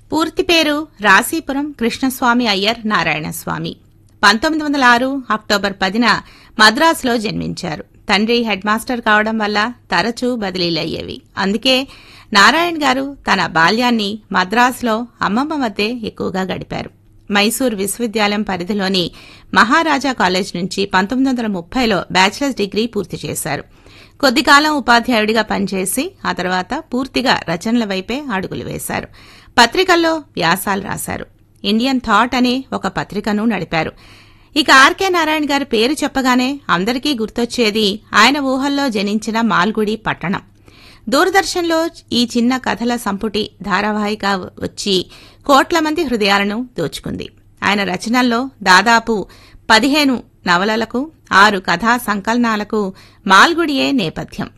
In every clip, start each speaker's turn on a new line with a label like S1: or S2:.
S1: పూర్తి పేరు రాశీపురం కృష్ణస్వామి అయ్యర్ నారాయణస్వామి పంతొమ్మిది వందల ఆరు అక్టోబర్ పదిన మద్రాసులో జన్మించారు తండ్రి హెడ్ మాస్టర్ కావడం వల్ల తరచూ బదిలీలయ్యేవి అందుకే నారాయణ్ గారు తన బాల్యాన్ని మద్రాసులో అమ్మమ్మ వద్దే ఎక్కువగా గడిపారు మైసూర్ విశ్వవిద్యాలయం పరిధిలోని మహారాజా కాలేజ్ నుంచి పంతొమ్మిది వందల ముప్పైలో బ్యాచిలర్స్ డిగ్రీ పూర్తి చేశారు కొద్దికాలం ఉపాధ్యాయుడిగా పనిచేసి ఆ తర్వాత పూర్తిగా రచనల వైపే అడుగులు వేశారు పత్రికల్లో వ్యాసాలు రాశారు ఇండియన్ థాట్ అనే ఒక పత్రికను నడిపారు ఇక ఆర్కే నారాయణ గారి పేరు చెప్పగానే అందరికీ గుర్తొచ్చేది ఆయన ఊహల్లో జనించిన మాల్గుడి పట్టణం దూరదర్శన్లో ఈ చిన్న కథల సంపుటి ధారావాహిక వచ్చి కోట్ల మంది హృదయాలను దోచుకుంది ఆయన రచనల్లో దాదాపు పదిహేను నవలలకు ఆరు కథా సంకలనాలకు మాల్గుడియే నేపథ్యం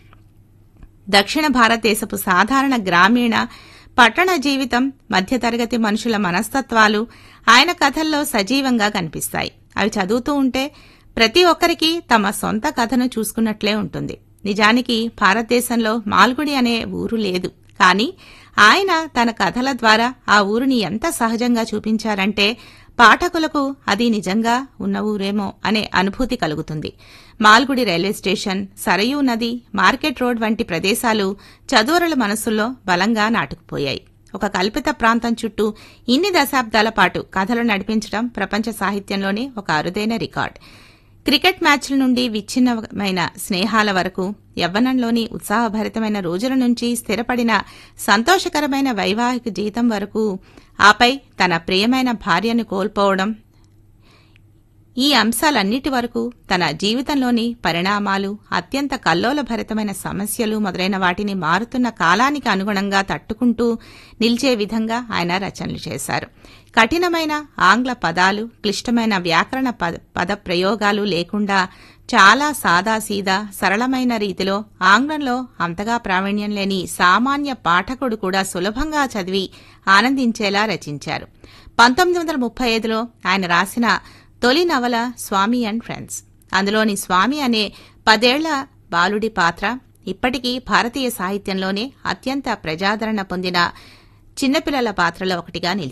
S1: దక్షిణ భారతదేశపు సాధారణ గ్రామీణ పట్టణ జీవితం మధ్యతరగతి మనుషుల మనస్తత్వాలు ఆయన కథల్లో సజీవంగా కనిపిస్తాయి అవి చదువుతూ ఉంటే ప్రతి ఒక్కరికి తమ సొంత కథను చూసుకున్నట్లే ఉంటుంది నిజానికి భారతదేశంలో మాల్గుడి అనే ఊరు లేదు కానీ ఆయన తన కథల ద్వారా ఆ ఊరిని ఎంత సహజంగా చూపించారంటే పాఠకులకు అది నిజంగా ఉన్న ఊరేమో అనే అనుభూతి కలుగుతుంది మాల్గుడి రైల్వే స్టేషన్ సరయూ నది మార్కెట్ రోడ్ వంటి ప్రదేశాలు చదువురుల మనసుల్లో బలంగా నాటుకుపోయాయి ఒక కల్పిత ప్రాంతం చుట్టూ ఇన్ని దశాబ్దాల పాటు కథలు నడిపించడం ప్రపంచ సాహిత్యంలోనే ఒక అరుదైన రికార్డ్ క్రికెట్ మ్యాచ్ల నుండి విచ్ఛిన్నమైన స్నేహాల వరకు యవ్వనంలోని ఉత్సాహభరితమైన రోజుల నుంచి స్థిరపడిన సంతోషకరమైన వైవాహిక జీవితం వరకు ఆపై తన ప్రియమైన భార్యను కోల్పోవడం ఈ అంశాలన్నిటి వరకు తన జీవితంలోని పరిణామాలు అత్యంత కల్లోలభరితమైన సమస్యలు మొదలైన వాటిని మారుతున్న కాలానికి అనుగుణంగా తట్టుకుంటూ నిలిచే విధంగా ఆయన రచనలు చేశారు కఠినమైన ఆంగ్ల పదాలు క్లిష్టమైన వ్యాకరణ పద పద ప్రయోగాలు లేకుండా చాలా సాదాసీదా సరళమైన రీతిలో ఆంగ్లంలో అంతగా ప్రావీణ్యం లేని సామాన్య పాఠకుడు కూడా సులభంగా చదివి ఆనందించేలా రచించారు పంతొమ్మిది వందల ముప్పై ఐదులో ఆయన రాసిన తొలి నవల స్వామి అండ్ ఫ్రెండ్స్ అందులోని స్వామి అనే పదేళ్ల బాలుడి పాత్ర ఇప్పటికీ భారతీయ సాహిత్యంలోనే అత్యంత ప్రజాదరణ పొందిన చిన్నపిల్లల పాత్రలో ఒకటిగా నిలిచింది